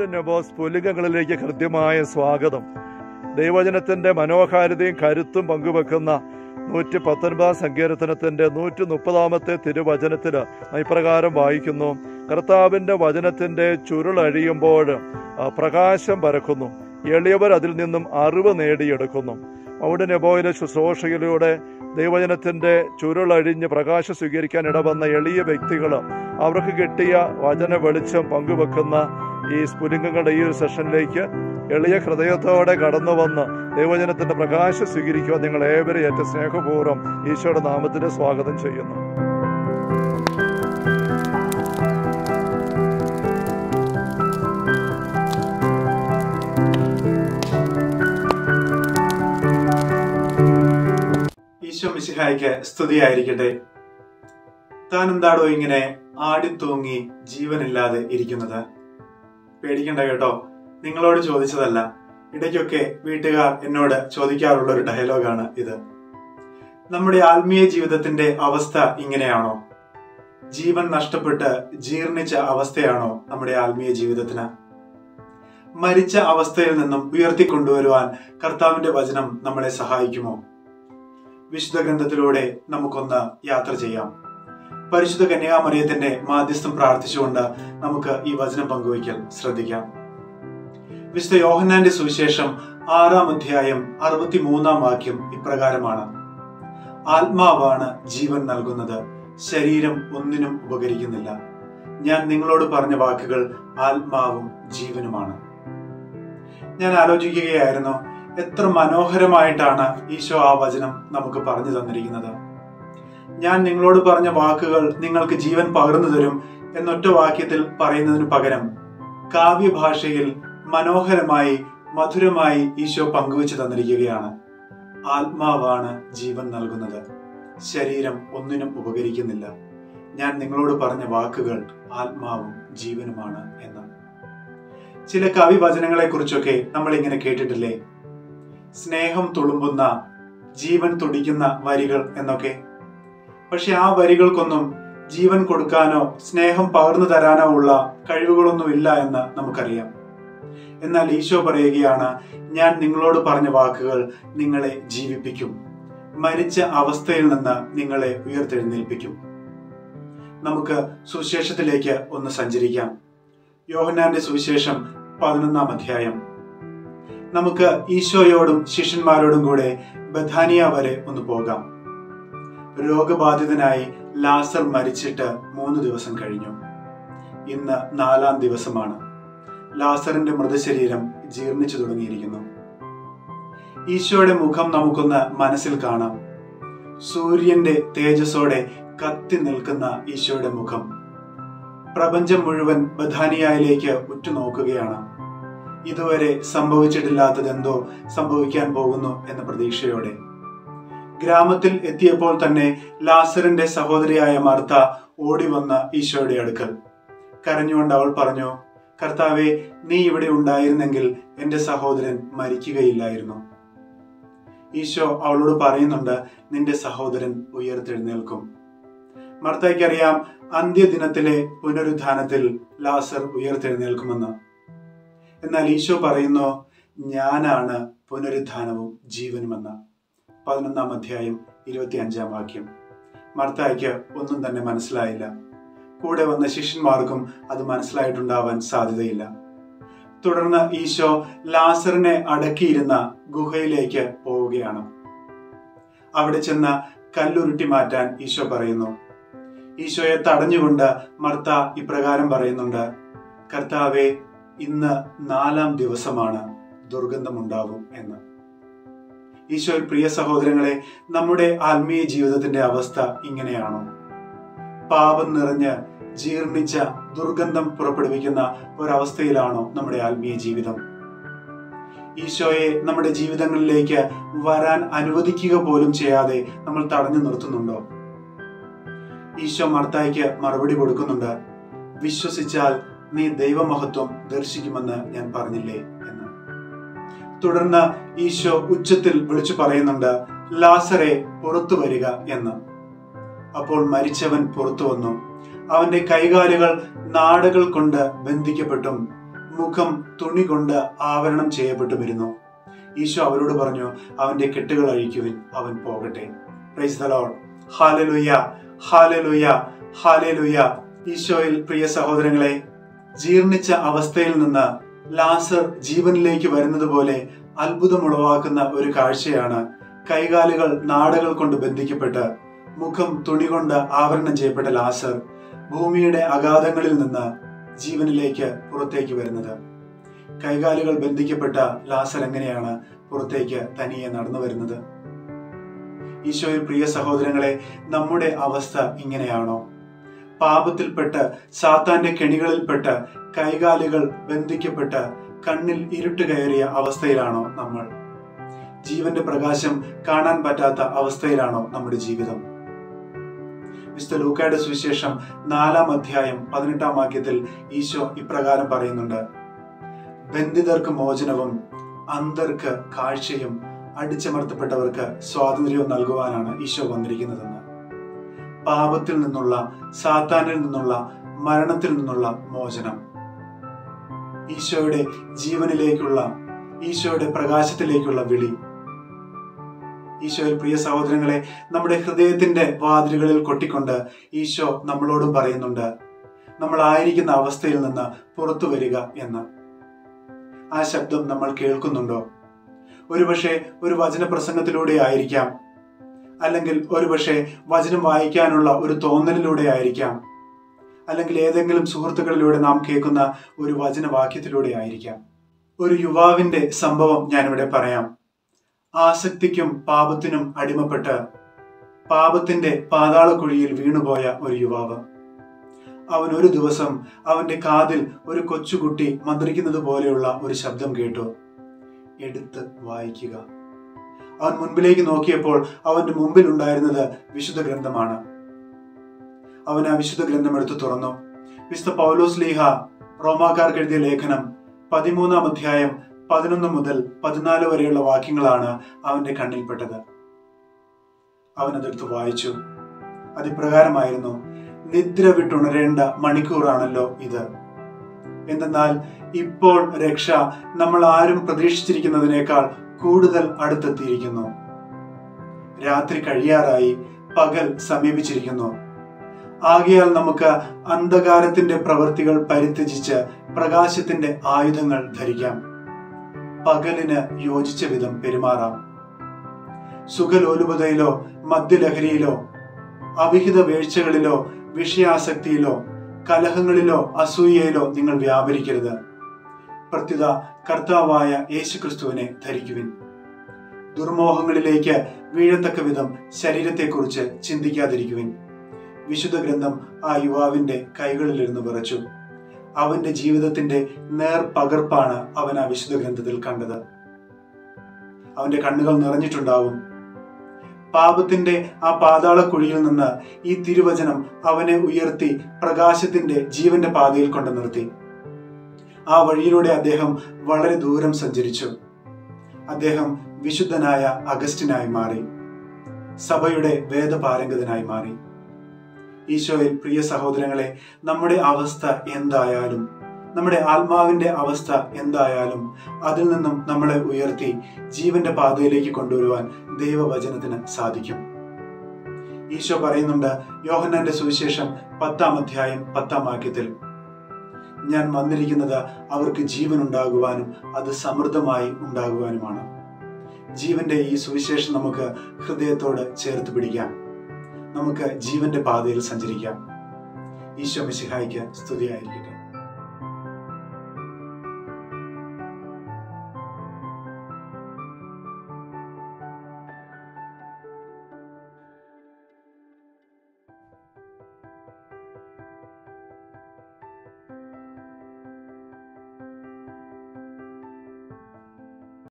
mount നെബോസ് പുലികങ്ങളിലേക്ക് ഹൃദ്യമായ സ്വാഗതം ദൈവജനത്തിന്റെ മനോഹാരിതയും കരുത്തും പങ്കുവെക്കുന്ന നൂറ്റി പത്തൊൻപതാം സങ്കീർത്തനത്തിന്റെ നൂറ്റി മുപ്പതാമത്തെ തിരുവചനത്തിന് ഇപ്രകാരം വായിക്കുന്നു കർത്താവിന്റെ വചനത്തിന്റെ ചുരുളഴിയുമ്പോൾ ആ, പ്രകാശം പരക്കുന്നു എളിയവർ അതിൽ നിന്നും അറിവ് നേടിയെടുക്കുന്നു മൗണ്ട് നെബോയിലെ ശുശ്രൂഷയിലൂടെ ദൈവജനത്തിന്റെ ചുരുളഴിഞ്ഞ് പ്രകാശം സ്വീകരിക്കാൻ ഇടവന്ന എളിയ വ്യക്തികൾ അവർക്ക് കിട്ടിയ വചന വെളിച്ചം പങ്കുവെക്കുന്ന ഈ സ്ഫുലിംഗങ്ങളുടെ ഈ ഒരു സെഷനിലേക്ക് എളിയ ഹൃദയത്തോടെ കടന്നു വന്ന് ദൈവജനത്തിന്റെ പ്രകാശം സ്വീകരിക്കുവാൻ നിങ്ങൾ ഏവരും ഏറ്റവും സ്നേഹപൂർവ്വം ഈശോയുടെ നാമത്തിന് സ്വാഗതം ചെയ്യുന്നു ഈശോ മിശിഹായ്ക്ക് സ്തുതിയായിരിക്കട്ടെ താൻ എന്താടോ ഇങ്ങനെ ആടിത്തൂങ്ങി ജീവനില്ലാതെ ഇരിക്കുന്നത് പേടിക്കണ്ട കേട്ടോ നിങ്ങളോട് ചോദിച്ചതല്ല ഇടയ്ക്കൊക്കെ വീട്ടുകാർ എന്നോട് ചോദിക്കാറുള്ള ഒരു ഡയലോഗാണ് ഇത് നമ്മുടെ ആത്മീയ ജീവിതത്തിന്റെ അവസ്ഥ ഇങ്ങനെയാണോ ജീവൻ നഷ്ടപ്പെട്ട് ജീർണിച്ച അവസ്ഥയാണോ നമ്മുടെ ആത്മീയ ജീവിതത്തിന് മരിച്ച അവസ്ഥയിൽ നിന്നും ഉയർത്തിക്കൊണ്ടുവരുവാൻ കർത്താവിന്റെ വചനം നമ്മളെ സഹായിക്കുമോ വിശുദ്ധ ഗ്രന്ഥത്തിലൂടെ നമുക്കൊന്ന് യാത്ര ചെയ്യാം പരിശുദ്ധ കന്യാമറിയത്തിന്റെ മാധ്യസ്ഥം പ്രാർത്ഥിച്ചുകൊണ്ട് നമുക്ക് ഈ വചനം പങ്കുവയ്ക്കൽ ശ്രദ്ധിക്കാം വിശുദ്ധ യോഹന്നാന്റെ സുവിശേഷം ആറാം അധ്യായം അറുപത്തിമൂന്നാം വാക്യം ഇപ്രകാരമാണ് ആത്മാവാണ് ജീവൻ നൽകുന്നത് ശരീരം ഒന്നിനും ഉപകരിക്കുന്നില്ല ഞാൻ നിങ്ങളോട് പറഞ്ഞ വാക്കുകൾ ആത്മാവും ജീവനുമാണ് ഞാൻ ആലോചിക്കുകയായിരുന്നു എത്ര മനോഹരമായിട്ടാണ് ഈശോ ആ വചനം നമുക്ക് പറഞ്ഞു തന്നിരിക്കുന്നത് ഞാൻ നിങ്ങളോട് പറഞ്ഞ വാക്കുകൾ നിങ്ങൾക്ക് ജീവൻ പകർന്നു തരും എന്നൊറ്റ വാക്യത്തിൽ പറയുന്നതിനു പകരം കാവ്യഭാഷയിൽ മനോഹരമായി മധുരമായി ഈശോ പങ്കുവച്ചു തന്നിരിക്കുകയാണ് ആത്മാവാണ് ജീവൻ നൽകുന്നത് ശരീരം ഒന്നിനും ഉപകരിക്കുന്നില്ല ഞാൻ നിങ്ങളോട് പറഞ്ഞ വാക്കുകൾ ആത്മാവും ജീവനുമാണ് എന്ന് ചില കവിവചനങ്ങളെ കുറിച്ചൊക്കെ നമ്മൾ ഇങ്ങനെ കേട്ടിട്ടില്ലേ സ്നേഹം തുളുമ്പുന്ന ജീവൻ തുടിക്കുന്ന വരികൾ എന്നൊക്കെ പക്ഷെ ആ വരികൾക്കൊന്നും ജീവൻ കൊടുക്കാനോ സ്നേഹം പകർന്നു തരാനോ ഉള്ള കഴിവുകളൊന്നുമില്ല എന്ന് നമുക്കറിയാം എന്നാൽ ഈശോ പറയുകയാണ് ഞാൻ നിങ്ങളോട് പറഞ്ഞ വാക്കുകൾ നിങ്ങളെ ജീവിപ്പിക്കും മരിച്ച അവസ്ഥയിൽ നിന്ന് നിങ്ങളെ ഉയർത്തെഴുന്നേൽപ്പിക്കും നമുക്ക് സുവിശേഷത്തിലേക്ക് ഒന്ന് സഞ്ചരിക്കാം യോഹന്നാന്റെ സുവിശേഷം പതിനൊന്നാം അധ്യായം നമുക്ക് ഈശോയോടും ശിഷ്യന്മാരോടും കൂടെ ബഥാനിയ വരെ ഒന്ന് പോകാം രോഗബാധിതനായി ലാസർ മരിച്ചിട്ട് മൂന്ന് ദിവസം കഴിഞ്ഞു ഇന്ന് നാലാം ദിവസമാണ് ലാസറിന്റെ മൃതശരീരം ജീർണിച്ചു തുടങ്ങിയിരിക്കുന്നു ഈശോയുടെ മുഖം നമുക്കൊന്ന് മനസ്സിൽ കാണാം സൂര്യന്റെ തേജസ്സോടെ കത്തി നിൽക്കുന്ന ഈശോയുടെ മുഖം പ്രപഞ്ചം മുഴുവൻ ബഥാനിയയിലേക്ക് ഉറ്റുനോക്കുകയാണ് ഇതുവരെ സംഭവിച്ചിട്ടില്ലാത്തതെന്തോ സംഭവിക്കാൻ പോകുന്നു എന്ന പ്രതീക്ഷയോടെ ഗ്രാമത്തിൽ എത്തിയപ്പോൾ തന്നെ ലാസറിന്റെ സഹോദരിയായ മാർത്ത ഓടി വന്ന ഈശോയുടെ അടുക്കൽ കരഞ്ഞുകൊണ്ട് അവൾ പറഞ്ഞു കർത്താവെ നീ ഇവിടെ ഉണ്ടായിരുന്നെങ്കിൽ എന്റെ സഹോദരൻ മരിക്കുകയില്ലായിരുന്നു ഈശോ അവളോട് പറയുന്നുണ്ട് നിന്റെ സഹോദരൻ ഉയർത്തെഴുന്നേൽക്കും മർത്തയ്ക്കറിയാം അന്ത്യദിനത്തിലെ പുനരുദ്ധാനത്തിൽ ലാസർ ഉയർത്തെഴുന്നേൽക്കുമെന്ന് എന്നാൽ ഈശോ പറയുന്നു ഞാനാണ് പുനരുദ്ധാനവും ജീവനുമെന്ന് പതിനൊന്നാം അധ്യായം ഇരുപത്തി അഞ്ചാം വാക്യം മർത്തായ്ക്ക് ഒന്നും തന്നെ മനസ്സിലായില്ല കൂടെ വന്ന ശിഷ്യന്മാർക്കും അത് മനസ്സിലായിട്ടുണ്ടാവാൻ സാധ്യതയില്ല തുടർന്ന് ഈശോ ലാസറിനെ അടക്കിയിരുന്ന ഗുഹയിലേക്ക് പോവുകയാണ് അവിടെ ചെന്ന് കല്ലുരുട്ടി മാറ്റാൻ ഈശോ പറയുന്നു ഈശോയെ തടഞ്ഞുകൊണ്ട് മർത്ത ഇപ്രകാരം പറയുന്നുണ്ട് കർത്താവെ ഇന്ന് നാലാം ദിവസമാണ് ദുർഗന്ധമുണ്ടാവും എന്ന് ഈശോയിൽ പ്രിയ സഹോദരങ്ങളെ നമ്മുടെ ആത്മീയ ജീവിതത്തിന്റെ അവസ്ഥ ഇങ്ങനെയാണോ പാപം നിറഞ്ഞ് ജീർണിച്ച ദുർഗന്ധം പുറപ്പെടുവിക്കുന്ന ഒരവസ്ഥയിലാണോ നമ്മുടെ ആത്മീയ ജീവിതം ഈശോയെ നമ്മുടെ ജീവിതങ്ങളിലേക്ക് വരാൻ അനുവദിക്കുക പോലും ചെയ്യാതെ നമ്മൾ തടഞ്ഞു നിർത്തുന്നുണ്ടോ ഈശോ മർത്തായ്ക്ക് മറുപടി കൊടുക്കുന്നുണ്ട് വിശ്വസിച്ചാൽ നീ ദൈവമഹത്വം ദർശിക്കുമെന്ന് ഞാൻ പറഞ്ഞില്ലേ എന്ന് തുടർന്ന് ഈശോ ഉച്ചത്തിൽ വിളിച്ചു പറയുന്നുണ്ട് ലാസറെ പുറത്തു വരിക എന്ന് അപ്പോൾ മരിച്ചവൻ പുറത്തു വന്നു അവന്റെ കൈകാലുകൾ നാടകൾ കൊണ്ട് ബന്ധിക്കപ്പെട്ടും മുഖം തുണി കൊണ്ട് ആവരണം ചെയ്യപ്പെട്ടുമിരുന്നു ഈശോ അവരോട് പറഞ്ഞു അവന്റെ കെട്ടുകൾ അഴിക്കുവിൻ അവൻ പോകട്ടെ പ്രൈസ് ദ ലോർഡ് ഹാലലുയ്യ ഹാലലുയ്യ ഹാലലുയ്യ ഈശോയിൽ പ്രിയ സഹോദരങ്ങളെ ജീർണിച്ച അവസ്ഥയിൽ നിന്ന് ലാസർ ജീവനിലേക്ക് വരുന്നത് പോലെ അത്ഭുതമുളവാക്കുന്ന ഒരു കാഴ്ചയാണ് കൈകാലുകൾ നാടകൾ കൊണ്ട് ബന്ധിക്കപ്പെട്ട് മുഖം തുണി കൊണ്ട് ആവരണം ചെയ്യപ്പെട്ട ലാസർ ഭൂമിയുടെ അഗാധങ്ങളിൽ നിന്ന് ജീവനിലേക്ക് പുറത്തേക്ക് വരുന്നത് കൈകാലുകൾ ബന്ധിക്കപ്പെട്ട ലാസർ എങ്ങനെയാണ് പുറത്തേക്ക് തനിയെ നടന്നു വരുന്നത് ഈശോയിൽ പ്രിയ സഹോദരങ്ങളെ നമ്മുടെ അവസ്ഥ ഇങ്ങനെയാണോ പാപത്തിൽപ്പെട്ട് സാത്താന്റെ കെണികളിൽപ്പെട്ട് കൈകാലുകൾ ബന്ധിക്കപ്പെട്ട് കണ്ണിൽ ഇരുട്ട് കയറിയ അവസ്ഥയിലാണോ നമ്മൾ ജീവന്റെ പ്രകാശം കാണാൻ പറ്റാത്ത അവസ്ഥയിലാണോ നമ്മുടെ ജീവിതം വിശുദ്ധ ലൂക്കായുടെ സുവിശേഷം നാലാം അധ്യായം പതിനെട്ടാം വാക്യത്തിൽ ഈശോ ഇപ്രകാരം പറയുന്നുണ്ട് ബന്ധിതർക്ക് മോചനവും അന്ധർക്ക് കാഴ്ചയും അടിച്ചമർത്തപ്പെട്ടവർക്ക് സ്വാതന്ത്ര്യവും നൽകുവാനാണ് ഈശോ വന്നിരിക്കുന്നതെന്ന് പാപത്തിൽ നിന്നുള്ള സാത്താനിൽ നിന്നുള്ള മരണത്തിൽ നിന്നുള്ള മോചനം ഈശോയുടെ ജീവനിലേക്കുള്ള ഈശോയുടെ പ്രകാശത്തിലേക്കുള്ള വിളി ഈശോയിൽ പ്രിയ സഹോദരങ്ങളെ നമ്മുടെ ഹൃദയത്തിന്റെ വാതിലുകളിൽ കൊട്ടിക്കൊണ്ട് ഈശോ നമ്മളോടും പറയുന്നുണ്ട് നമ്മൾ ആയിരിക്കുന്ന അവസ്ഥയിൽ നിന്ന് പുറത്തു വരിക എന്ന് ആ ശബ്ദം നമ്മൾ കേൾക്കുന്നുണ്ടോ ഒരുപക്ഷെ ഒരു വചന പ്രസംഗത്തിലൂടെ ആയിരിക്കാം അല്ലെങ്കിൽ ഒരുപക്ഷെ വചനം വായിക്കാനുള്ള ഒരു തോന്നലിലൂടെ ആയിരിക്കാം അല്ലെങ്കിൽ ഏതെങ്കിലും സുഹൃത്തുക്കളിലൂടെ നാം കേൾക്കുന്ന ഒരു വചനവാക്യത്തിലൂടെ ആയിരിക്കാം ഒരു യുവാവിന്റെ സംഭവം ഞാനിവിടെ പറയാം ആസക്തിക്കും പാപത്തിനും അടിമപ്പെട്ട് പാപത്തിന്റെ പാതാളക്കുഴിയിൽ വീണുപോയ ഒരു യുവാവ് അവൻ ഒരു ദിവസം അവന്റെ കാതിൽ ഒരു കൊച്ചുകുട്ടി മന്ത്രിക്കുന്നത് പോലെയുള്ള ഒരു ശബ്ദം കേട്ടു എടുത്ത് വായിക്കുക അവൻ മുൻപിലേക്ക് നോക്കിയപ്പോൾ അവന്റെ മുമ്പിൽ ഉണ്ടായിരുന്നത് വിശുദ്ധ ഗ്രന്ഥമാണ് അവൻ ആ വിശുദ്ധ ഗ്രന്ഥം എടുത്തു തുറന്നു വിശുദ്ധ പൗലോസ് ലീഹ റോമാക്കാർക്ക് എഴുതിയ ലേഖനം പതിമൂന്നാം അധ്യായം പതിനൊന്ന് മുതൽ പതിനാല് വരെയുള്ള വാക്യങ്ങളാണ് അവന്റെ കണ്ണിൽപ്പെട്ടത് അവൻ അതെടുത്ത് വായിച്ചു അതിപ്രകാരമായിരുന്നു നിദ്ര വിട്ടുണരേണ്ട മണിക്കൂറാണല്ലോ ഇത് എന്തെന്നാൽ ഇപ്പോൾ രക്ഷ നമ്മൾ ആരും പ്രതീക്ഷിച്ചിരിക്കുന്നതിനേക്കാൾ കൂടുതൽ അടുത്തെത്തിയിരിക്കുന്നു രാത്രി കഴിയാറായി പകൽ സമീപിച്ചിരിക്കുന്നു ആകയാൽ നമുക്ക് അന്ധകാരത്തിന്റെ പ്രവൃത്തികൾ പരിത്യജിച്ച് പ്രകാശത്തിന്റെ ആയുധങ്ങൾ ധരിക്കാം പകലിന് യോജിച്ച വിധം പെരുമാറാം സുഖലോലുപതയിലോ മദ്യലഹരിയിലോ അവിഹിത വീഴ്ചകളിലോ വിഷയാസക്തിയിലോ കലഹങ്ങളിലോ അസൂയയിലോ നിങ്ങൾ വ്യാപരിക്കരുത് പ്രത്യുത കർത്താവായ യേശുക്രിസ്തുവിനെ ധരിക്കുവിൻ ദുർമോഹങ്ങളിലേക്ക് വീഴത്തക്ക വിധം ശരീരത്തെക്കുറിച്ച് ചിന്തിക്കാതിരിക്കുവിൻ വിശുദ്ധ ഗ്രന്ഥം ആ യുവാവിന്റെ കൈകളിലിരുന്ന് വിറച്ചു അവന്റെ ജീവിതത്തിന്റെ നേർ പകർപ്പാണ് അവൻ ആ വിശുദ്ധ ഗ്രന്ഥത്തിൽ കണ്ടത് അവന്റെ കണ്ണുകൾ നിറഞ്ഞിട്ടുണ്ടാവും പാപത്തിന്റെ ആ പാതാള കുഴിയിൽ നിന്ന് ഈ തിരുവചനം അവനെ ഉയർത്തി പ്രകാശത്തിന്റെ ജീവന്റെ പാതയിൽ കൊണ്ട് നിർത്തി ആ വഴിയിലൂടെ അദ്ദേഹം വളരെ ദൂരം സഞ്ചരിച്ചു അദ്ദേഹം വിശുദ്ധനായ അഗസ്റ്റിനായി മാറി സഭയുടെ വേദപാരംഗതനായി മാറി ഈശോയിൽ പ്രിയ സഹോദരങ്ങളെ നമ്മുടെ അവസ്ഥ എന്തായാലും നമ്മുടെ ആത്മാവിന്റെ അവസ്ഥ എന്തായാലും അതിൽ നിന്നും നമ്മളെ ഉയർത്തി ജീവന്റെ പാതയിലേക്ക് കൊണ്ടുവരുവാൻ ദൈവവചനത്തിന് സാധിക്കും ഈശോ പറയുന്നുണ്ട് യോഹന്നാന്റെ സുവിശേഷം പത്താം അധ്യായം പത്താം വാക്യത്തിൽ ഞാൻ വന്നിരിക്കുന്നത് അവർക്ക് ജീവൻ ഉണ്ടാകുവാനും അത് സമൃദ്ധമായി ഉണ്ടാകുവാനുമാണ് ജീവന്റെ ഈ സുവിശേഷം നമുക്ക് ഹൃദയത്തോട് ചേർത്ത് പിടിക്കാം നമുക്ക് ജീവന്റെ പാതയിൽ സഞ്ചരിക്കാം ഈശോ മിശിഹായിക്ക് സ്തുതിയായിരിക്കട്ടെ